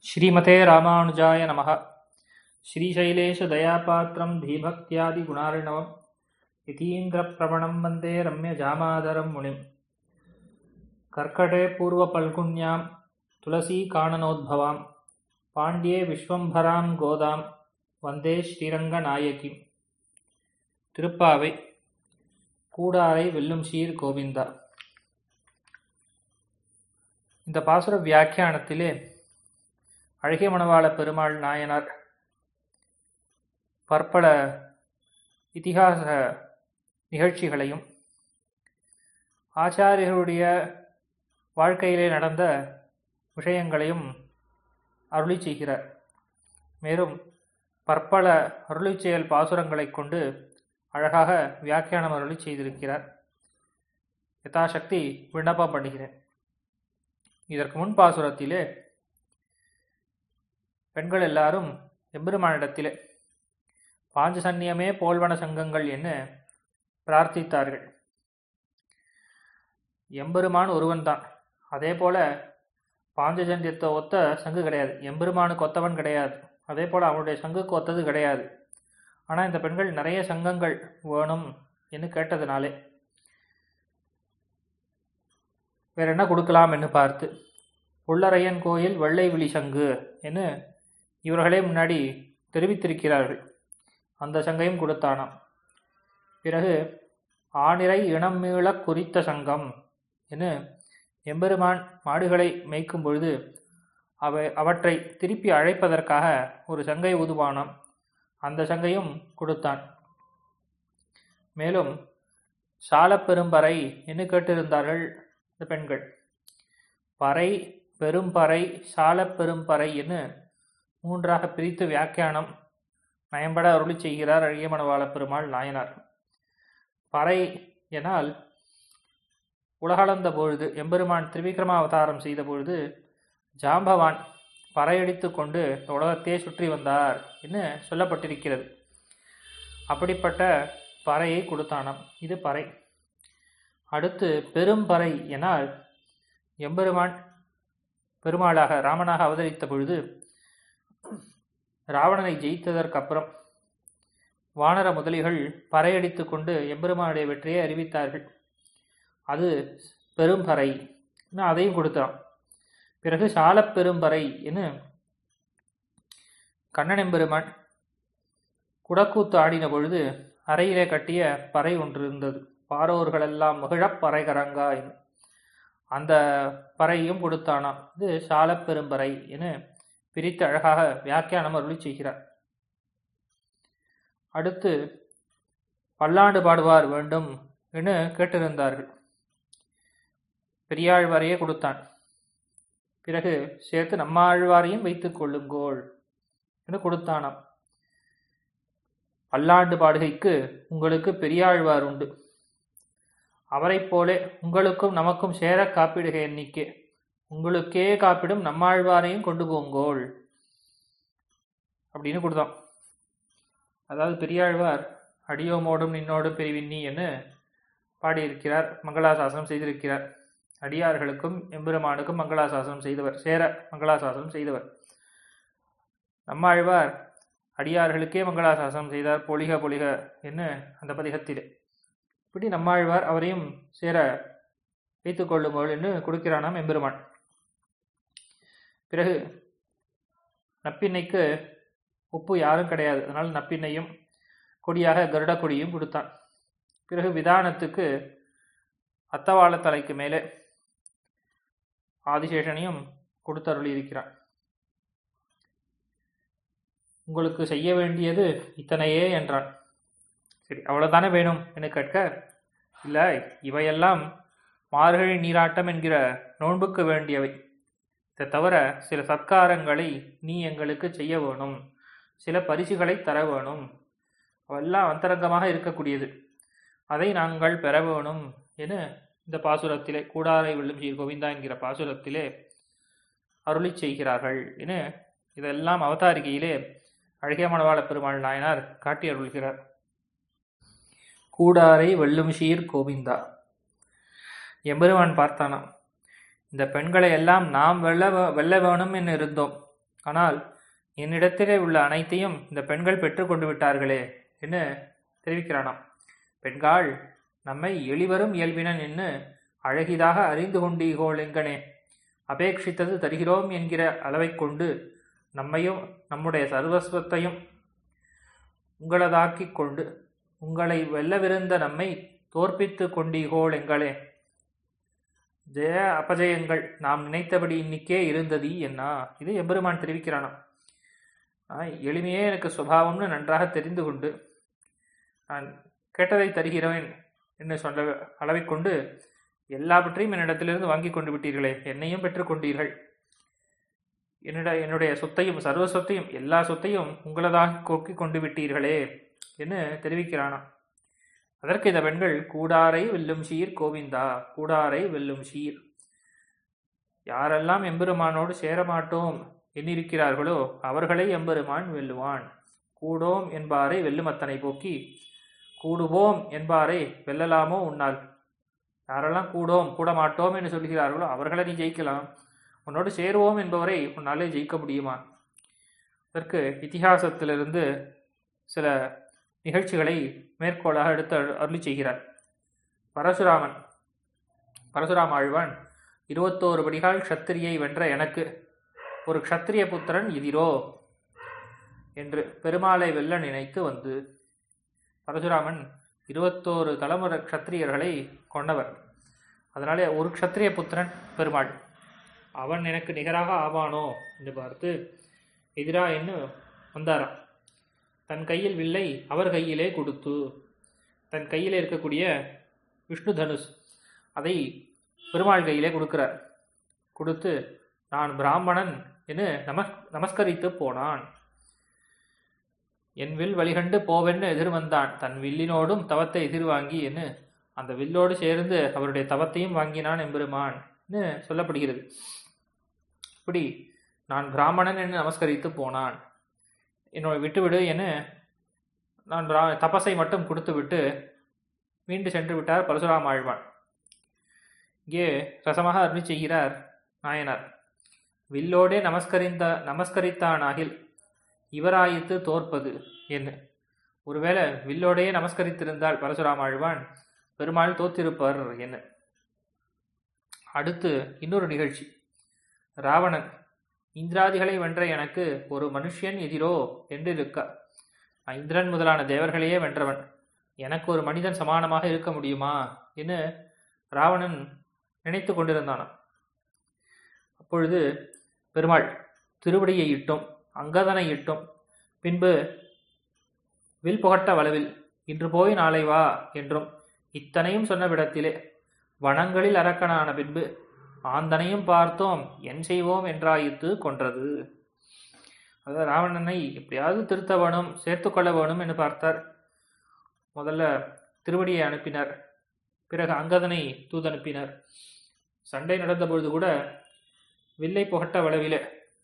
श्रीमते रामानुजाय नमः श्रीशैलेशदयापात्रं धीभक्त्यादिगुणार्णवम् यतीन्द्रप्रवणं वन्दे रम्यजामादरं मुनिम् कर्कटे पूर्वपल्गुन्यां तुलसीकाननोद्भवां पाण्ड्ये विश्वम्भरां गोदां வந்தே ஸ்ரீரங்கநாயகி திருப்பாவை கூடாரை வெல்லும் சீர் கோவிந்தா இந்த பாசுர வியாக்கியானத்திலே அழகிய மணவாள பெருமாள் நாயனார் பற்பல இதிகாச நிகழ்ச்சிகளையும் ஆச்சாரியர்களுடைய வாழ்க்கையிலே நடந்த விஷயங்களையும் அருளி செய்கிறார் மேலும் பற்பல அருளி செயல் பாசுரங்களைக் கொண்டு அழகாக வியாக்கியானம் அருளி செய்திருக்கிறார் யதாசக்தி விண்ணப்பம் பண்ணுகிறேன் இதற்கு முன் பாசுரத்திலே பெண்கள் எல்லாரும் எம்பெருமானிடத்திலே பாஞ்சசன்னியமே போல்வன சங்கங்கள் என்ன பிரார்த்தித்தார்கள் எம்பெருமான் ஒருவன்தான் அதே போல பாஞ்சஜன்யத்தை ஒத்த சங்கு கிடையாது எம்பெருமானுக்கு ஒத்தவன் கிடையாது அதே போல் அவனுடைய சங்குக்கு ஒத்தது கிடையாது ஆனால் இந்த பெண்கள் நிறைய சங்கங்கள் வேணும் என்று கேட்டதுனாலே வேற என்ன கொடுக்கலாம் என்று பார்த்து புள்ளரையன் கோயில் வெள்ளை விழி சங்கு என்று இவர்களே முன்னாடி தெரிவித்திருக்கிறார்கள் அந்த சங்கையும் கொடுத்தானாம் பிறகு ஆணிரை இனம் மீள குறித்த சங்கம் என்று எம்பெருமான் மாடுகளை மேய்க்கும் பொழுது அவை அவற்றை திருப்பி அழைப்பதற்காக ஒரு சங்கை ஊதுவானாம் அந்த சங்கையும் கொடுத்தான் மேலும் சாலப்பெரும்பறை என்று கேட்டிருந்தார்கள் இந்த பெண்கள் பறை பெரும்பறை சாலப்பெரும்பறை என்று மூன்றாக பிரித்து வியாக்கியானம் நயம்பட அருளி செய்கிறார் அழகிய மணவாள பெருமாள் நாயனார் பறை எனால் உலகளந்த பொழுது எம்பெருமான் திரிவிக்ரம அவதாரம் செய்த பொழுது ஜாம்பவான் பறையடித்து கொண்டு இந்த உலகத்தையே சுற்றி வந்தார் என்று சொல்லப்பட்டிருக்கிறது அப்படிப்பட்ட பறையை கொடுத்தானாம் இது பறை அடுத்து பெரும் பறை எனால் எம்பெருமான் பெருமாளாக ராமனாக அவதரித்த பொழுது ராவணனை ஜெயித்ததற்கு அப்புறம் வானர முதலிகள் பறையடித்து கொண்டு எம்பெருமானுடைய வெற்றியை அறிவித்தார்கள் அது பெரும்பறை அதையும் கொடுத்தான் பிறகு சாலப்பெரும்பறை என கண்ணனெம்பெருமான் குடக்கூத்து ஆடின பொழுது அறையிலே கட்டிய பறை ஒன்று இருந்தது பாரோர்களெல்லாம் மகிழப் பறைகரங்கா அந்த பறையும் கொடுத்தானாம் இது சாலப்பெரும்பறை என பிரித்து அழகாக வியாக்கியானம் அருளி செய்கிறார் அடுத்து பல்லாண்டு பாடுவார் வேண்டும் என கேட்டிருந்தார்கள் பெரியாழ்வாரையே கொடுத்தான் பிறகு சேர்த்து நம்மாழ்வாரையும் வைத்துக் கொள்ளுங்கோள் என்று கொடுத்தானாம் பல்லாண்டு பாடுகைக்கு உங்களுக்கு பெரியாழ்வார் உண்டு அவரைப் போலே உங்களுக்கும் நமக்கும் சேர காப்பிடுக எண்ணிக்கை உங்களுக்கே காப்பிடும் நம்மாழ்வாரையும் கொண்டு போங்கோள் அப்படின்னு கொடுத்தான் அதாவது பெரியாழ்வார் அடியோமோடும் நின்னோடும் பிரிவின்னி என்று பாடியிருக்கிறார் மங்களாசாசனம் செய்திருக்கிறார் அடியார்களுக்கும் எம்பெருமானுக்கும் மங்களாசாசனம் செய்தவர் சேர மங்களாசாசனம் செய்தவர் நம்மாழ்வார் அடியார்களுக்கே மங்களாசாசனம் செய்தார் பொலிக பொலிக என்ன அந்த பதிகத்திலே இப்படி நம்மாழ்வார் அவரையும் சேர வைத்துக் கொள்ளுங்கள் என்று கொடுக்கிறானாம் எம்பெருமான் பிறகு நப்பின்னைக்கு உப்பு யாரும் கிடையாது அதனால் நப்பின்னையும் கொடியாக கருட கொடியும் கொடுத்தான் பிறகு விதானத்துக்கு அத்தவாள தலைக்கு மேலே ஆதிசேஷனையும் கொடுத்தருளி இருக்கிறான் உங்களுக்கு செய்ய வேண்டியது இத்தனையே என்றான் சரி அவ்வளவுதானே வேணும் என கேட்க இல்லை இவையெல்லாம் மார்கழி நீராட்டம் என்கிற நோன்புக்கு வேண்டியவை இதை தவிர சில சத்காரங்களை நீ எங்களுக்கு செய்ய வேணும் சில பரிசுகளை தர வேணும் அவெல்லாம் அந்தரங்கமாக இருக்கக்கூடியது அதை நாங்கள் பெற வேணும் என இந்த பாசுரத்திலே கூடாரை வெள்ளும் சீர் கோவிந்தா என்கிற பாசுரத்திலே அருளி செய்கிறார்கள் என இதெல்லாம் அவதாரிகையிலே அழகிய மணவாள பெருமாள் நாயனார் காட்டி அருள்கிறார் கூடாரை வெள்ளும் சீர் கோவிந்தா எம்பெருமான் பார்த்தானாம் இந்த பெண்களை எல்லாம் நாம் வெல்ல வே- வெல்ல வேணும் என்று இருந்தோம் ஆனால் என்னிடத்திலே உள்ள அனைத்தையும் இந்த பெண்கள் பெற்றுக்கொண்டு விட்டார்களே என்று தெரிவிக்கிறானாம் பெண்கள் நம்மை எளிவரும் இயல்பினன் என்று அழகிதாக அறிந்து கொண்டீகோள் எங்கனே அபேட்சித்தது தருகிறோம் என்கிற அளவைக் கொண்டு நம்மையும் நம்முடைய சர்வஸ்வத்தையும் உங்களதாக்கிக் கொண்டு உங்களை வெல்லவிருந்த நம்மை தோற்பித்து கொண்டீகோள் எங்களே ஜெய அபஜயங்கள் நாம் நினைத்தபடி இன்னிக்கே இருந்தது என்ன இது எம்பெருமான் தெரிவிக்கிறானாம் நான் எளிமையே எனக்கு சுபாவம்னு நன்றாக தெரிந்து கொண்டு நான் கேட்டதை தருகிறேன் என்று சொல்ல அளவைக் கொண்டு எல்லாவற்றையும் என்னிடத்திலிருந்து வாங்கி கொண்டு விட்டீர்களே என்னையும் பெற்றுக்கொண்டீர்கள் என்னிட என்னுடைய சொத்தையும் சர்வ சொத்தையும் எல்லா சொத்தையும் உங்களதாக கொக்கி கொண்டு விட்டீர்களே என்று தெரிவிக்கிறானாம் அதற்கு இந்த பெண்கள் கூடாரை வெல்லும் சீர் கோவிந்தா கூடாரை வெல்லும் சீர் யாரெல்லாம் எம்பெருமானோடு சேரமாட்டோம் எண்ணிருக்கிறார்களோ அவர்களை எம்பெருமான் வெல்லுவான் கூடோம் என்பாரை வெல்லுமத்தனை போக்கி கூடுவோம் என்பாரை வெல்லலாமோ உன்னால் யாரெல்லாம் கூடோம் கூட மாட்டோம் என்று சொல்கிறார்களோ அவர்களை நீ ஜெயிக்கலாம் உன்னோடு சேருவோம் என்பவரை உன்னாலே ஜெயிக்க முடியுமா அதற்கு இதிகாசத்திலிருந்து சில நிகழ்ச்சிகளை மேற்கோளாக எடுத்து அருளி செய்கிறார் பரசுராமன் பரசுராம ஆழ்வான் இருபத்தோரு படிகால் க்ஷத்திரியை வென்ற எனக்கு ஒரு க்ஷத்திரிய புத்திரன் இதிரோ என்று பெருமாளை வெல்ல நினைத்து வந்து பரசுராமன் இருபத்தோரு தலைமுறை க்ஷத்திரியர்களை கொண்டவர் அதனாலே ஒரு க்ஷத்திரிய புத்திரன் பெருமாள் அவன் எனக்கு நிகராக ஆவானோ என்று பார்த்து எதிரா என்று வந்தாராம் தன் கையில் வில்லை அவர் கையிலே கொடுத்து தன் கையில் இருக்கக்கூடிய விஷ்ணு தனுஷ் அதை பெருமாள் கையிலே கொடுக்கிறார் கொடுத்து நான் பிராமணன் என்று நமஸ் நமஸ்கரித்து போனான் என் வில் வழிகண்டு போவென்னு எதிர்வந்தான் தன் வில்லினோடும் தவத்தை எதிர்வாங்கி என்று அந்த வில்லோடு சேர்ந்து அவருடைய தவத்தையும் வாங்கினான் எம்பெருமான் சொல்லப்படுகிறது இப்படி நான் பிராமணன் என்று நமஸ்கரித்து போனான் என்னோட விட்டுவிடு என நான் பிரா தபஸை மட்டும் கொடுத்து விட்டு மீண்டு சென்று விட்டார் பரசுராம ஆழ்வான் இங்கே ரசமாக அருளி செய்கிறார் நாயனார் வில்லோடே நமஸ்கரிந்த நமஸ்கரித்தானாகில் இவராயித்து தோற்பது என்ன ஒருவேளை வில்லோடையே நமஸ்கரித்திருந்தால் பரசுராம ஆழ்வான் பெருமாள் தோத்திருப்பார் என்ன அடுத்து இன்னொரு நிகழ்ச்சி ராவணன் இந்திராதிகளை வென்ற எனக்கு ஒரு மனுஷன் எதிரோ என்று இருக்க இந்திரன் முதலான தேவர்களையே வென்றவன் எனக்கு ஒரு மனிதன் சமானமாக இருக்க முடியுமா என்று ராவணன் நினைத்து கொண்டிருந்தானாம் அப்பொழுது பெருமாள் திருவடியை இட்டும் அங்கதனை இட்டும் பின்பு வில் புகட்ட வளவில் இன்று போய் நாளை வா என்றும் இத்தனையும் சொன்ன விடத்திலே வனங்களில் அரக்கனான பின்பு ஆந்தனையும் பார்த்தோம் என் செய்வோம் என்றாயித்து கொன்றது அதாவது ராவணனை எப்படியாவது திருத்த வேணும் சேர்த்து கொள்ள வேணும் என்று பார்த்தார் முதல்ல திருவடியை அனுப்பினார் பிறகு அங்கதனை தூதனுப்பினார் சண்டை நடந்த பொழுது கூட வில்லை புகட்ட வளவிலே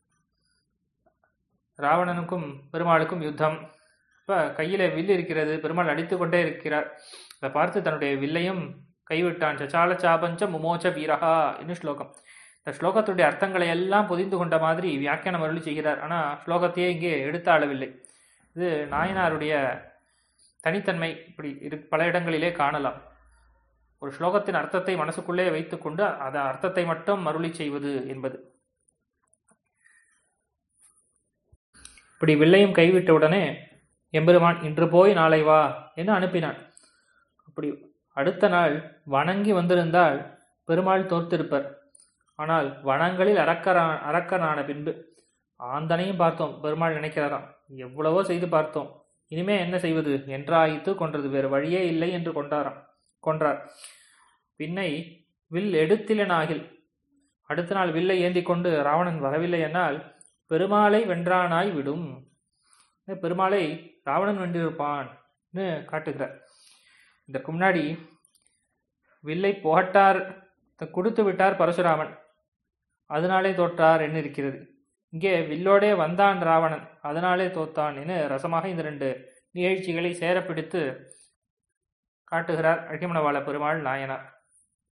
ராவணனுக்கும் பெருமாளுக்கும் யுத்தம் இப்போ கையில் வில் இருக்கிறது பெருமாள் அடித்து கொண்டே இருக்கிறார் அதை பார்த்து தன்னுடைய வில்லையும் கைவிட்டான் சச்சால சாபஞ்ச முமோச்ச வீரஹா என்று ஸ்லோகம் இந்த ஸ்லோகத்துடைய அர்த்தங்களை எல்லாம் பொதிந்து கொண்ட மாதிரி வியாக்கியானம் அருளி செய்கிறார் ஆனால் ஸ்லோகத்தையே இங்கே எடுத்த அளவில்லை இது நாயனாருடைய தனித்தன்மை இப்படி இரு பல இடங்களிலே காணலாம் ஒரு ஸ்லோகத்தின் அர்த்தத்தை மனசுக்குள்ளே வைத்துக்கொண்டு அந்த அர்த்தத்தை மட்டும் மருளி செய்வது என்பது இப்படி வில்லையும் கைவிட்ட உடனே எம்பெருமான் இன்று போய் நாளை வா என்று அனுப்பினான் அப்படி அடுத்த நாள் வணங்கி வந்திருந்தால் பெருமாள் தோர்த்திருப்பர் ஆனால் வனங்களில் அரக்கரா அரக்கனான பின்பு ஆந்தனையும் பார்த்தோம் பெருமாள் நினைக்கிறாராம் எவ்வளவோ செய்து பார்த்தோம் இனிமே என்ன செய்வது என்றாயித்து கொன்றது வேறு வழியே இல்லை என்று கொண்டாராம் கொன்றார் பின்னை வில் எடுத்திலனாகில் அடுத்த நாள் வில்லை ஏந்தி கொண்டு ராவணன் வரவில்லை என்னால் பெருமாளை வென்றானாய் விடும் பெருமாளை ராவணன் வென்றிருப்பான்னு காட்டுகிறார் இதற்கு முன்னாடி வில்லை புகட்டார் கொடுத்து விட்டார் பரசுராமன் அதனாலே தோற்றார் என்ன இருக்கிறது இங்கே வில்லோடே வந்தான் ராவணன் அதனாலே தோத்தான் என ரசமாக இந்த ரெண்டு நிகழ்ச்சிகளை சேரப்பிடித்து காட்டுகிறார் அழகிமணவாள பெருமாள் நாயனார்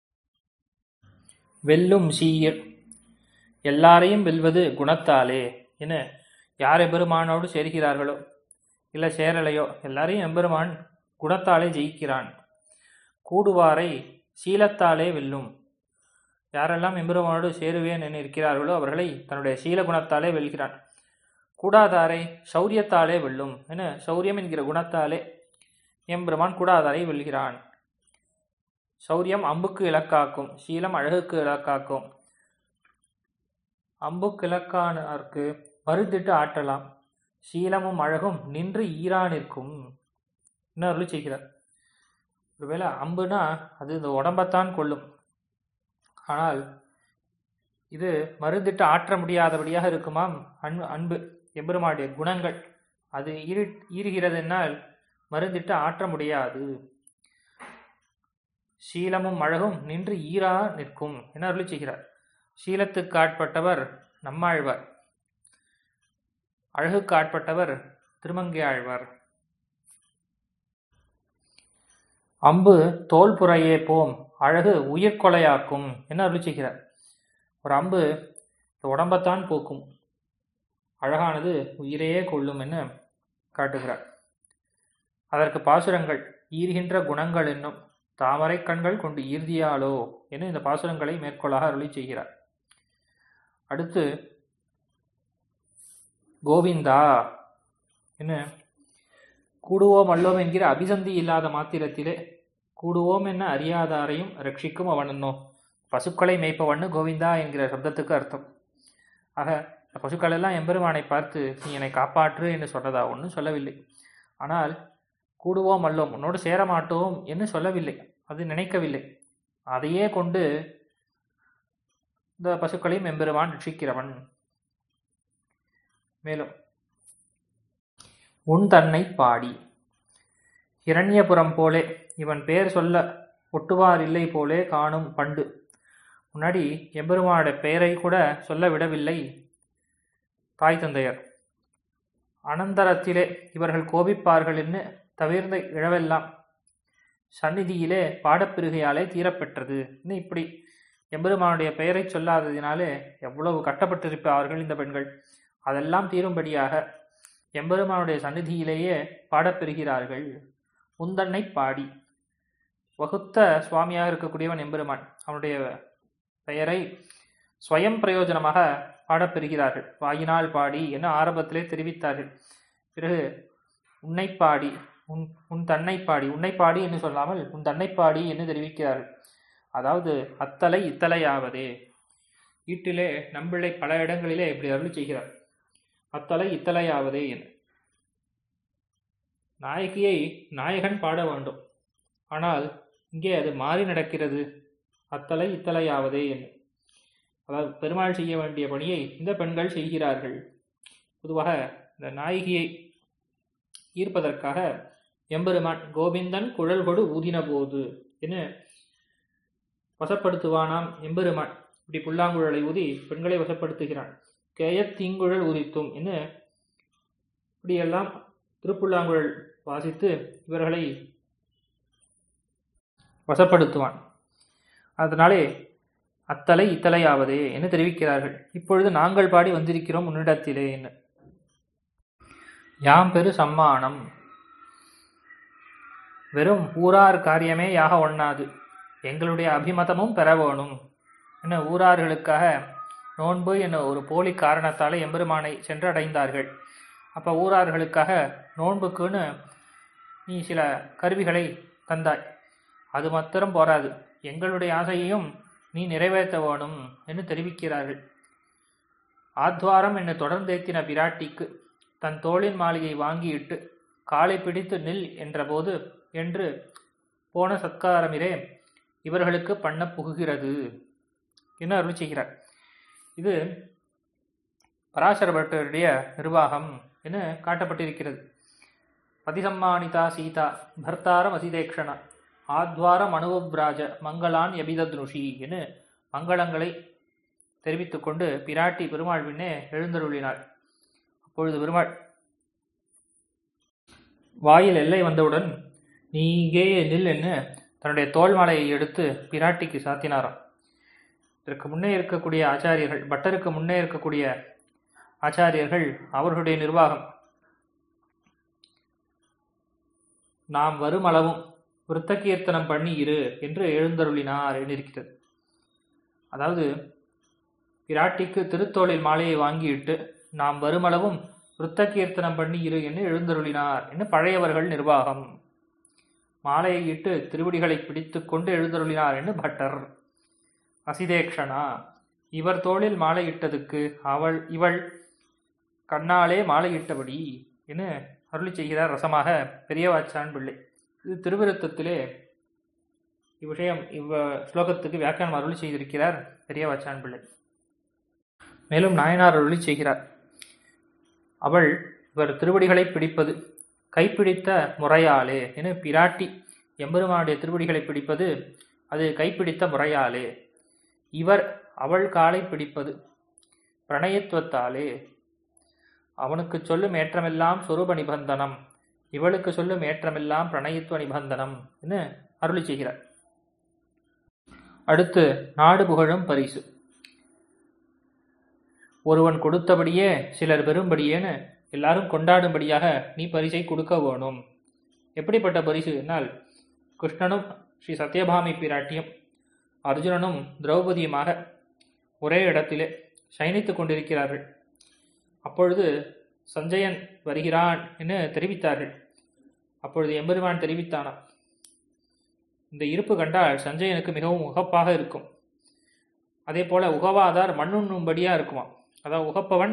வெல்லும் சீர் எல்லாரையும் வெல்வது குணத்தாலே என யார் எம்பெருமானோடு சேர்கிறார்களோ இல்லை சேரலையோ எல்லாரையும் எம்பெருமான் குணத்தாலே ஜெயிக்கிறான் கூடுவாரை சீலத்தாலே வெல்லும் யாரெல்லாம் எம்பெருமானோடு சேருவேன் என இருக்கிறார்களோ அவர்களை தன்னுடைய சீல குணத்தாலே வெல்கிறான் கூடாதாரை சௌரியத்தாலே வெல்லும் என சௌரியம் என்கிற குணத்தாலே எம்பெருமான் கூடாதாரை வெல்கிறான் சௌரியம் அம்புக்கு இலக்காக்கும் சீலம் அழகுக்கு இலக்காக்கும் அம்புக்கு இலக்கானார்க்கு மறுத்திட்டு ஆட்டலாம் சீலமும் அழகும் நின்று ஈரா நிற்கும் என்ன அருளி செய்கிறார் ஒருவேளை அம்புனா அது இந்த உடம்பைத்தான் கொள்ளும் ஆனால் இது மருந்திட்டு ஆற்ற முடியாதபடியாக இருக்குமாம் அன்பு அன்பு எம்பெருமானுடைய குணங்கள் அது ஈரி ஈறுகிறதுனால் மருந்திட்டு ஆற்ற முடியாது சீலமும் அழகும் நின்று ஈரா நிற்கும் என அருளி செய்கிறார் சீலத்துக்கு ஆட்பட்டவர் நம்மாழ்வார் அழகுக்கு ஆட்பட்டவர் திருமங்கை ஆழ்வார் அம்பு தோல் புறையே போம் அழகு உயிர்கொலையாக்கும் என அருளி செய்கிறார் ஒரு அம்பு இந்த உடம்பைத்தான் போக்கும் அழகானது உயிரையே கொள்ளும் என காட்டுகிறார் அதற்கு பாசுரங்கள் ஈர்கின்ற குணங்கள் என்னும் தாமரை கண்கள் கொண்டு ஈர்தியாலோ என இந்த பாசுரங்களை மேற்கோளாக அருளி செய்கிறார் அடுத்து கோவிந்தா என்ன கூடுவோம் அல்லோம் என்கிற அபிசந்தி இல்லாத மாத்திரத்திலே கூடுவோம் என்ன அறியாதாரையும் ரட்சிக்கும் அவனன்னோ பசுக்களை மேய்ப்பவன்னு கோவிந்தா என்கிற சப்தத்துக்கு அர்த்தம் ஆக இந்த பசுக்கள் எல்லாம் எம்பெருமானை பார்த்து நீ என்னை காப்பாற்று என்று சொன்னதா ஒன்றும் சொல்லவில்லை ஆனால் கூடுவோம் அல்லோம் உன்னோடு சேர மாட்டோம் என்று சொல்லவில்லை அது நினைக்கவில்லை அதையே கொண்டு இந்த பசுக்களையும் எம்பெருமான் ரட்சிக்கிறவன் மேலும் உன் தன்னை பாடி இரண்யபுரம் போலே இவன் பேர் சொல்ல ஒட்டுவார் இல்லை போலே காணும் பண்டு முன்னாடி எம்பெருமானோட பெயரை கூட சொல்ல விடவில்லை தாய் தந்தையர் அனந்தரத்திலே இவர்கள் கோபிப்பார்கள் என்று தவிர்ந்த இழவெல்லாம் சந்நிதியிலே பாடப்பிருகையாலே தீரப்பெற்றது இன்னும் இப்படி எம்பெருமானுடைய பெயரை சொல்லாததினாலே எவ்வளவு கட்டப்பட்டிருப்பார்கள் இந்த பெண்கள் அதெல்லாம் தீரும்படியாக எம்பெருமானுடைய சந்நிதியிலேயே பாடப்பெறுகிறார்கள் உந்தன்னை பாடி வகுத்த சுவாமியாக இருக்கக்கூடியவன் எம்பெருமான் அவனுடைய பெயரை ஸ்வயம் பிரயோஜனமாக பாடப்பெறுகிறார்கள் வாயினால் பாடி என ஆரம்பத்திலே தெரிவித்தார்கள் பிறகு உன்னை பாடி உன் உன் தன்னை பாடி உன்னை பாடி என்று சொல்லாமல் உன் தன்னை பாடி என்று தெரிவிக்கிறார்கள் அதாவது அத்தலை இத்தலையாவதே வீட்டிலே நம்பிள்ளை பல இடங்களிலே இப்படி அருள் செய்கிறார் அத்தலை இத்தலையாவதே என நாயகியை நாயகன் பாட வேண்டும் ஆனால் இங்கே அது மாறி நடக்கிறது அத்தலை இத்தலையாவதே என்று அதாவது பெருமாள் செய்ய வேண்டிய பணியை இந்த பெண்கள் செய்கிறார்கள் பொதுவாக இந்த நாயகியை ஈர்ப்பதற்காக எம்பெருமான் கோவிந்தன் குழல் கொடு ஊதின போது என வசப்படுத்துவானாம் எம்பெருமான் இப்படி புல்லாங்குழலை ஊதி பெண்களை வசப்படுத்துகிறான் கேயத் தீங்குழல் ஊதித்தும் என்ன இப்படியெல்லாம் திருப்புல்லாங்குழல் வாசித்து இவர்களை வசப்படுத்துவான் அதனாலே அத்தலை இத்தலையாவதே என்று தெரிவிக்கிறார்கள் இப்பொழுது நாங்கள் பாடி வந்திருக்கிறோம் உன்னிடத்திலே என்ன யாம் பெரு சம்மானம் வெறும் ஊரார் காரியமே யாக ஒண்ணாது எங்களுடைய அபிமதமும் பெற வேணும் என்ன ஊரார்களுக்காக நோன்பு என்ற ஒரு போலி காரணத்தால் எம்பெருமானை சென்றடைந்தார்கள் அப்போ ஊரார்களுக்காக நோன்புக்குன்னு நீ சில கருவிகளை தந்தாய் அது மாத்திரம் போராது எங்களுடைய ஆசையையும் நீ நிறைவேற்ற வேணும் என்று தெரிவிக்கிறார்கள் ஆத்வாரம் என்று தொடர்ந்தேத்தின பிராட்டிக்கு தன் தோளின் மாளிகை வாங்கியிட்டு காலை பிடித்து நில் என்றபோது என்று போன சத்காரமிரே இவர்களுக்கு பண்ண புகுகிறது என்று அருள் செய்கிறார் இது பராசர பட்டருடைய நிர்வாகம் என காட்டப்பட்டிருக்கிறது பதிசம்மானிதா சீதா பர்த்தாரம் அசிதேக்ஷணா ஆத்வாரம் அனுவப்ராஜ மங்களான் எபிதத்னுஷி என மங்களங்களை தெரிவித்துக்கொண்டு பிராட்டி பெருமாள் பின்னே எழுந்தருளினாள் அப்பொழுது பெருமாள் வாயில் எல்லை வந்தவுடன் நீ இங்கே நில் என்று தன்னுடைய தோல் மாலையை எடுத்து பிராட்டிக்கு சாத்தினாராம் இதற்கு முன்னே இருக்கக்கூடிய ஆச்சாரியர்கள் பட்டருக்கு முன்னே இருக்கக்கூடிய ஆச்சாரியர்கள் அவர்களுடைய நிர்வாகம் நாம் வருமளவும் விருத்த கீர்த்தனம் பண்ணி இரு என்று எழுந்தருளினார் என்றிருக்கிறது அதாவது பிராட்டிக்கு திருத்தோளில் மாலையை வாங்கியிட்டு நாம் வருமளவும் விருத்த கீர்த்தனம் பண்ணி இரு என்று எழுந்தருளினார் என்று பழையவர்கள் நிர்வாகம் மாலையை இட்டு திருவடிகளை பிடித்து கொண்டு எழுந்தருளினார் என்று பட்டர் அசிதேக்ஷனா இவர் தோளில் மாலை இட்டதுக்கு அவள் இவள் கண்ணாலே மாலை இட்டபடி என அருளி செய்கிறார் ரசமாக பெரியவாச்சான் பிள்ளை இது திருவிருத்தத்திலே இவ்விஷயம் இவ்வ ஸ்லோகத்துக்கு வியாக்கியானம் அருளி செய்திருக்கிறார் பெரியவாச்சான் பிள்ளை மேலும் நாயனார் அருளி செய்கிறார் அவள் இவர் திருவடிகளை பிடிப்பது கைப்பிடித்த முறையாலே என பிராட்டி எம்பெருமானுடைய திருவடிகளை பிடிப்பது அது கைப்பிடித்த முறையாலே இவர் அவள் காலை பிடிப்பது பிரணயத்துவத்தாலே அவனுக்கு சொல்லும் ஏற்றமெல்லாம் சொரூப நிபந்தனம் இவளுக்கு சொல்லும் ஏற்றமெல்லாம் பிரணயத்துவ நிபந்தனம் என்று அருளி செய்கிறார் அடுத்து நாடு புகழும் பரிசு ஒருவன் கொடுத்தபடியே சிலர் பெறும்படியேன்னு எல்லாரும் கொண்டாடும்படியாக நீ பரிசை கொடுக்க வேணும் எப்படிப்பட்ட பரிசு என்னால் கிருஷ்ணனும் ஸ்ரீ சத்யபாமி பிராட்டியும் அர்ஜுனனும் திரௌபதியுமாக ஒரே இடத்திலே சயனித்துக் கொண்டிருக்கிறார்கள் அப்பொழுது சஞ்சயன் வருகிறான் என்று தெரிவித்தார்கள் அப்பொழுது எம்பெருமான் தெரிவித்தானாம் இந்த இருப்பு கண்டால் சஞ்சயனுக்கு மிகவும் உகப்பாக இருக்கும் அதே போல உகவாதார் மண்ணுண்ணும்படியா இருக்குமா அதாவது உகப்பவன்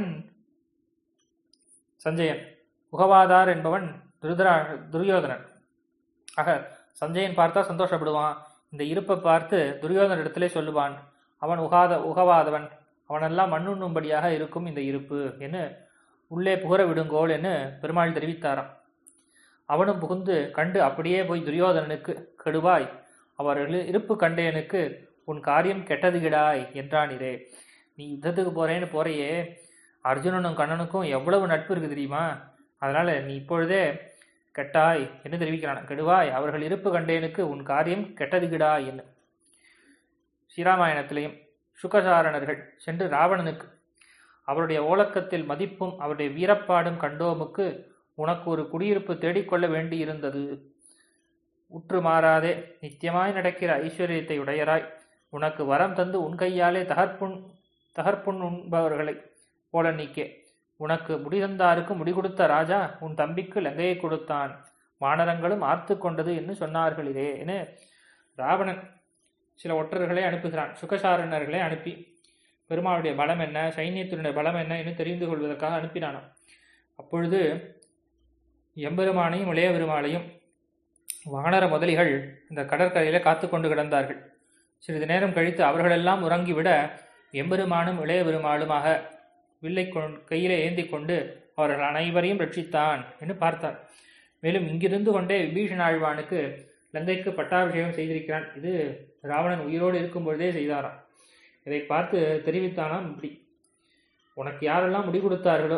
சஞ்சயன் உகவாதார் என்பவன் துருதரா துரியோதனன் ஆக சஞ்சயன் பார்த்தா சந்தோஷப்படுவான் இந்த இருப்பை பார்த்து துரியோதன இடத்திலே சொல்லுவான் அவன் உகாத உகவாதவன் அவனெல்லாம் மண்ணுண்ணும்படியாக இருக்கும் இந்த இருப்பு என்று உள்ளே புகர விடுங்கோள் என்று பெருமாள் தெரிவித்தாராம் அவனும் புகுந்து கண்டு அப்படியே போய் துரியோதனனுக்கு கெடுவாய் அவர்கள் இருப்பு கண்டேனுக்கு உன் காரியம் கெட்டதுகிடாய் என்றானிரே நீ யுத்தத்துக்கு போறேன்னு போறையே அர்ஜுனனும் கண்ணனுக்கும் எவ்வளவு நட்பு இருக்கு தெரியுமா அதனால நீ இப்பொழுதே கெட்டாய் என்று தெரிவிக்கிறான் கெடுவாய் அவர்கள் இருப்பு கண்டேனுக்கு உன் காரியம் கெட்டதுகிடாய் என்று ஸ்ரீராமாயணத்திலையும் சுகசாரணர்கள் சென்று ராவணனுக்கு அவருடைய ஓலக்கத்தில் மதிப்பும் அவருடைய வீரப்பாடும் கண்டோமுக்கு உனக்கு ஒரு குடியிருப்பு தேடிக்கொள்ள வேண்டியிருந்தது உற்று மாறாதே நித்தியமாய் நடக்கிற ஐஸ்வர்யத்தை உடையராய் உனக்கு வரம் தந்து உன் கையாலே தகர்ப்புண் தகர்ப்புண் உண்பவர்களை போல நீக்கே உனக்கு முடி தந்தாருக்கு முடி கொடுத்த ராஜா உன் தம்பிக்கு லங்கையை கொடுத்தான் வானரங்களும் ஆர்த்து கொண்டது என்று சொன்னார்களே என ராவணன் சில ஒற்றர்களை அனுப்புகிறான் சுகசாரணர்களை அனுப்பி பெருமாளுடைய பலம் என்ன சைன்யத்தினுடைய பலம் என்ன என்று தெரிந்து கொள்வதற்காக அனுப்பினானாம் அப்பொழுது எம்பெருமானையும் இளைய பெருமாளையும் வானர முதலிகள் இந்த கடற்கரையில காத்து கொண்டு கிடந்தார்கள் சிறிது நேரம் கழித்து அவர்களெல்லாம் உறங்கிவிட எம்பெருமானும் இளைய பெருமாளுமாக வில்லை கொண் கையிலே ஏந்தி கொண்டு அவர்கள் அனைவரையும் ரட்சித்தான் என்று பார்த்தார் மேலும் இங்கிருந்து கொண்டே விபீஷண ஆழ்வானுக்கு லங்கைக்கு பட்டாபிஷேகம் செய்திருக்கிறான் இது ராவணன் உயிரோடு இருக்கும் பொழுதே செய்தாராம் இதை பார்த்து தெரிவித்தானாம் இப்படி உனக்கு யாரெல்லாம் முடி கொடுத்தார்களோ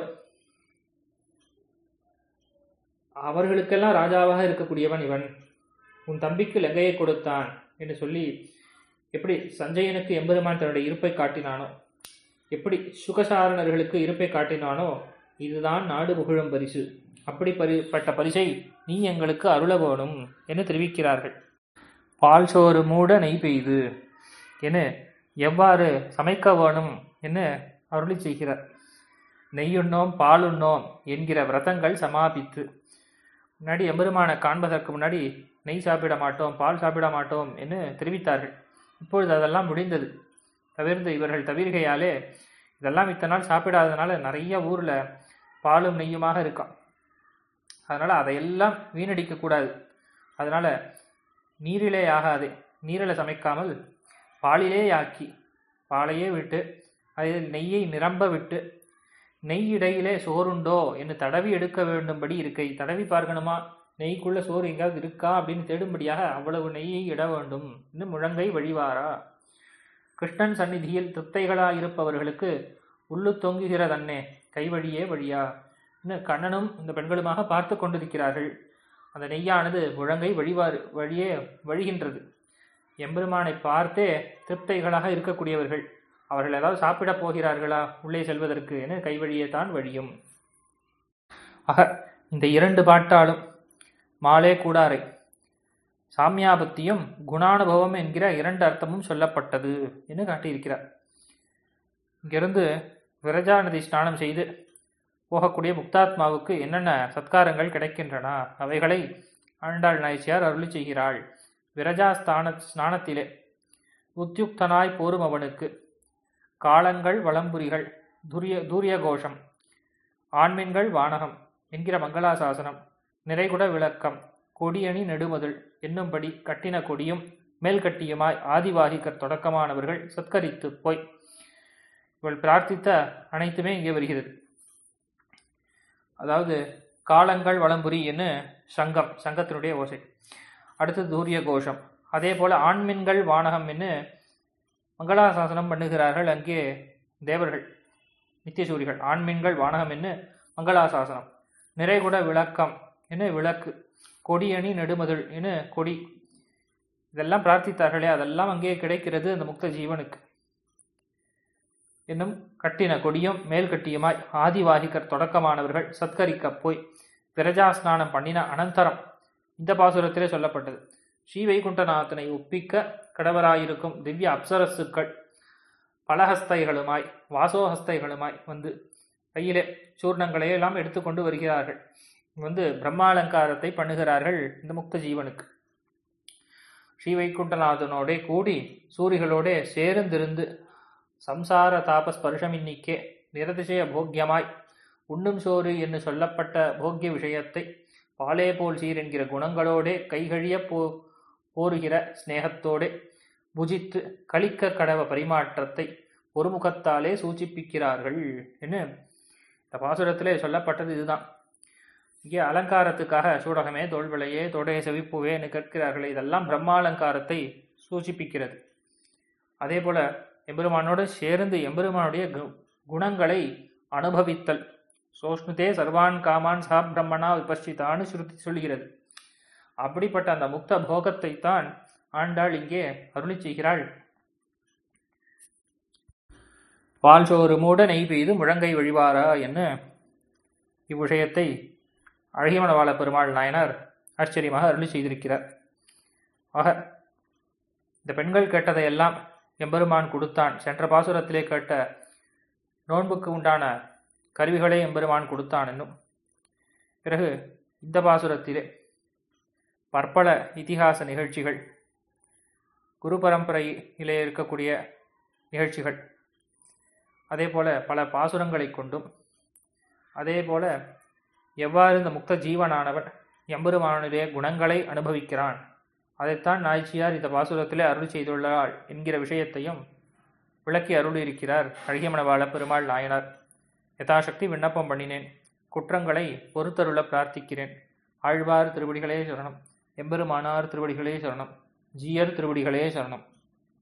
அவர்களுக்கெல்லாம் ராஜாவாக இருக்கக்கூடியவன் இவன் உன் தம்பிக்கு லங்கையை கொடுத்தான் என்று சொல்லி எப்படி சஞ்சயனுக்கு எம்பெருமான் தன்னுடைய இருப்பை காட்டினானோ எப்படி சுகசாரணர்களுக்கு இருப்பை காட்டினானோ இதுதான் நாடு புகழும் பரிசு அப்படி பரிப்பட்ட பரிசை நீ எங்களுக்கு அருள வேணும் என்று தெரிவிக்கிறார்கள் பால் சோறு மூட நெய் பெய்து என எவ்வாறு சமைக்க வேணும் என்று அருளி செய்கிறார் நெய்யுண்ணோம் பாலுண்ணோம் என்கிற விரதங்கள் சமாபித்து முன்னாடி எம்பெருமானை காண்பதற்கு முன்னாடி நெய் சாப்பிட மாட்டோம் பால் சாப்பிட மாட்டோம் என்று தெரிவித்தார்கள் இப்பொழுது அதெல்லாம் முடிந்தது தவிர்த்து இவர்கள் தவிர்கையாலே இதெல்லாம் இத்தனை நாள் சாப்பிடாதனால நிறைய ஊரில் பாலும் நெய்யுமாக இருக்கான் அதனால் அதையெல்லாம் வீணடிக்கக்கூடாது அதனால் நீரிலே ஆகாது நீரில் சமைக்காமல் பாலிலே ஆக்கி பாலையே விட்டு அதில் நெய்யை நிரம்ப விட்டு நெய் இடையிலே சோறுண்டோ என்று தடவி எடுக்க வேண்டும்படி இருக்கை தடவி பார்க்கணுமா நெய்க்குள்ள சோறு எங்காவது இருக்கா அப்படின்னு தேடும்படியாக அவ்வளவு நெய்யை இட வேண்டும் இன்னும் முழங்கை வழிவாரா கிருஷ்ணன் சந்நிதியில் திருப்தைகளாயிருப்பவர்களுக்கு உள்ளு தொங்குகிறதன்னே கைவழியே வழியா இன்னும் கண்ணனும் இந்த பெண்களுமாக பார்த்து கொண்டிருக்கிறார்கள் அந்த நெய்யானது முழங்கை வழிவாறு வழியே வழிகின்றது எம்பெருமானை பார்த்தே திருப்தைகளாக இருக்கக்கூடியவர்கள் அவர்கள் ஏதாவது சாப்பிடப் போகிறார்களா உள்ளே செல்வதற்கு என கைவழியே தான் வழியும் ஆக இந்த இரண்டு பாட்டாலும் மாலே கூடாரை சாமியாபத்தியும் குணானுபவம் என்கிற இரண்டு அர்த்தமும் சொல்லப்பட்டது என்று காட்டியிருக்கிறார் இங்கிருந்து விரஜா நதி ஸ்நானம் செய்து போகக்கூடிய முக்தாத்மாவுக்கு என்னென்ன சத்காரங்கள் கிடைக்கின்றன அவைகளை ஆண்டாள் நாய்ச்சியார் அருளி செய்கிறாள் விரஜா ஸ்தான ஸ்நானத்திலே உத்தியுக்தனாய் போரும் அவனுக்கு காலங்கள் வளம்புரிகள் துரிய தூரிய கோஷம் ஆண்மீன்கள் வானகம் என்கிற மங்களாசாசனம் நிறைகுட விளக்கம் கொடியணி நெடுமதில் என்னும்படி கட்டின கொடியும் மேல் கட்டியுமாய் ஆதிவாகிகர் தொடக்கமானவர்கள் சத்கரித்து போய் இவள் பிரார்த்தித்த அனைத்துமே இங்கே வருகிறது அதாவது காலங்கள் வளம்புரி என்று சங்கம் சங்கத்தினுடைய ஓசை அடுத்து தூரிய கோஷம் அதே போல ஆண்மீன்கள் வானகம் என்று மங்களாசாசனம் பண்ணுகிறார்கள் அங்கே தேவர்கள் நித்தியசூரிகள் ஆண்மீன்கள் வானகம் என்று மங்களாசாசனம் நிறைகுட விளக்கம் என்ன விளக்கு கொடியணி நெடுமதில் என கொடி இதெல்லாம் பிரார்த்தித்தார்களே அதெல்லாம் அங்கே கிடைக்கிறது அந்த முக்த ஜீவனுக்கு இன்னும் கட்டின கொடியும் மேல் கட்டியுமாய் ஆதிவாகிகர் தொடக்கமானவர்கள் சத்கரிக்கப் போய் பிரஜா ஸ்நானம் பண்ணின அனந்தரம் இந்த பாசுரத்திலே சொல்லப்பட்டது ஸ்ரீ வைகுண்டநாதனை ஒப்பிக்க கடவராயிருக்கும் திவ்ய அப்சரசுக்கள் பலஹஸ்தைகளுமாய் வாசோஹஸ்தைகளுமாய் வந்து கையிலே சூர்ணங்களை எல்லாம் எடுத்துக்கொண்டு வருகிறார்கள் வந்து பிரம்மாலங்காரத்தை பண்ணுகிறார்கள் இந்த முக்த ஜீவனுக்கு ஸ்ரீ வைகுண்டநாதனோட கூடி சூரிகளோட சேர்ந்திருந்து சம்சார தாப ஸ்பர்ஷமின்னிக்கே நிரதிசய போக்கியமாய் உண்ணும் சோறு என்று சொல்லப்பட்ட போக்கிய விஷயத்தை பாலே போல் சீர் என்கிற குணங்களோடே கைகழிய போ போருகிற ஸ்நேகத்தோடே புஜித்து கழிக்க கடவ பரிமாற்றத்தை ஒரு முகத்தாலே சூச்சிப்பிக்கிறார்கள் என்று இந்த பாசுரத்திலே சொல்லப்பட்டது இதுதான் இங்கே அலங்காரத்துக்காக சூடகமே தோல்விளையே தோடைய செவிப்புவே என்று கேட்கிறார்களே இதெல்லாம் பிரம்மாலங்காரத்தை சூச்சிப்பிக்கிறது அதே போல எம்பெருமானோடு சேர்ந்து எம்பெருமானுடைய குணங்களை அனுபவித்தல் சோஷ்ணுதே சர்வான் காமான் சா பிரம்மனா விபஷிதான்னு சுருத்தி சொல்கிறது அப்படிப்பட்ட அந்த முக்த போகத்தை தான் ஆண்டாள் இங்கே அருளி செய்கிறாள் பால் சோறு மூட நெய் பெய்து முழங்கை வழிவாரா என்று இவ்விஷயத்தை அழகிமணவாள பெருமாள் நாயனார் ஆச்சரியமாக அருளி செய்திருக்கிறார் ஆக இந்த பெண்கள் கேட்டதையெல்லாம் எம்பெருமான் கொடுத்தான் சென்ற பாசுரத்திலே கேட்ட நோன்புக்கு உண்டான கருவிகளை எம்பெருமான் கொடுத்தான் என்னும் பிறகு இந்த பாசுரத்திலே பற்பல இதிகாச நிகழ்ச்சிகள் குரு பரம்பரையிலே இருக்கக்கூடிய நிகழ்ச்சிகள் அதே போல பல பாசுரங்களை கொண்டும் அதே போல எவ்வாறு இந்த முக்த ஜீவனானவன் எம்பெருமானுடைய குணங்களை அனுபவிக்கிறான் அதைத்தான் நாய்ச்சியார் இந்த பாசுரத்திலே அருள் செய்துள்ளாள் என்கிற விஷயத்தையும் விளக்கி அருள் இருக்கிறார் அழகியமனவாள பெருமாள் நாயனார் யதாசக்தி விண்ணப்பம் பண்ணினேன் குற்றங்களை பொறுத்தருள பிரார்த்திக்கிறேன் ஆழ்வார் திருவடிகளே சரணம் எம்பெருமானார் திருவடிகளே சரணம் ஜீயர் திருவடிகளே சரணம்